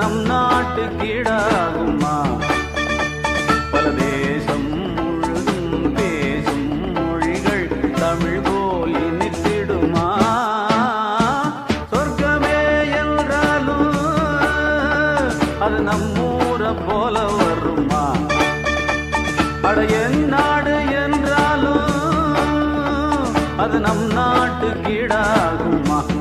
நம் நாட்டு கீழாகுமா பல தேசம் முழுதும் பேசும் மொழிகள் தமிழ் போல் இனித்திடுமா சொர்க்கமே என்றாலும் அது நம்மூரை போல வருமா அட என் நாடு என்றாலும் அது நம் நாட்டு கீழாகுமா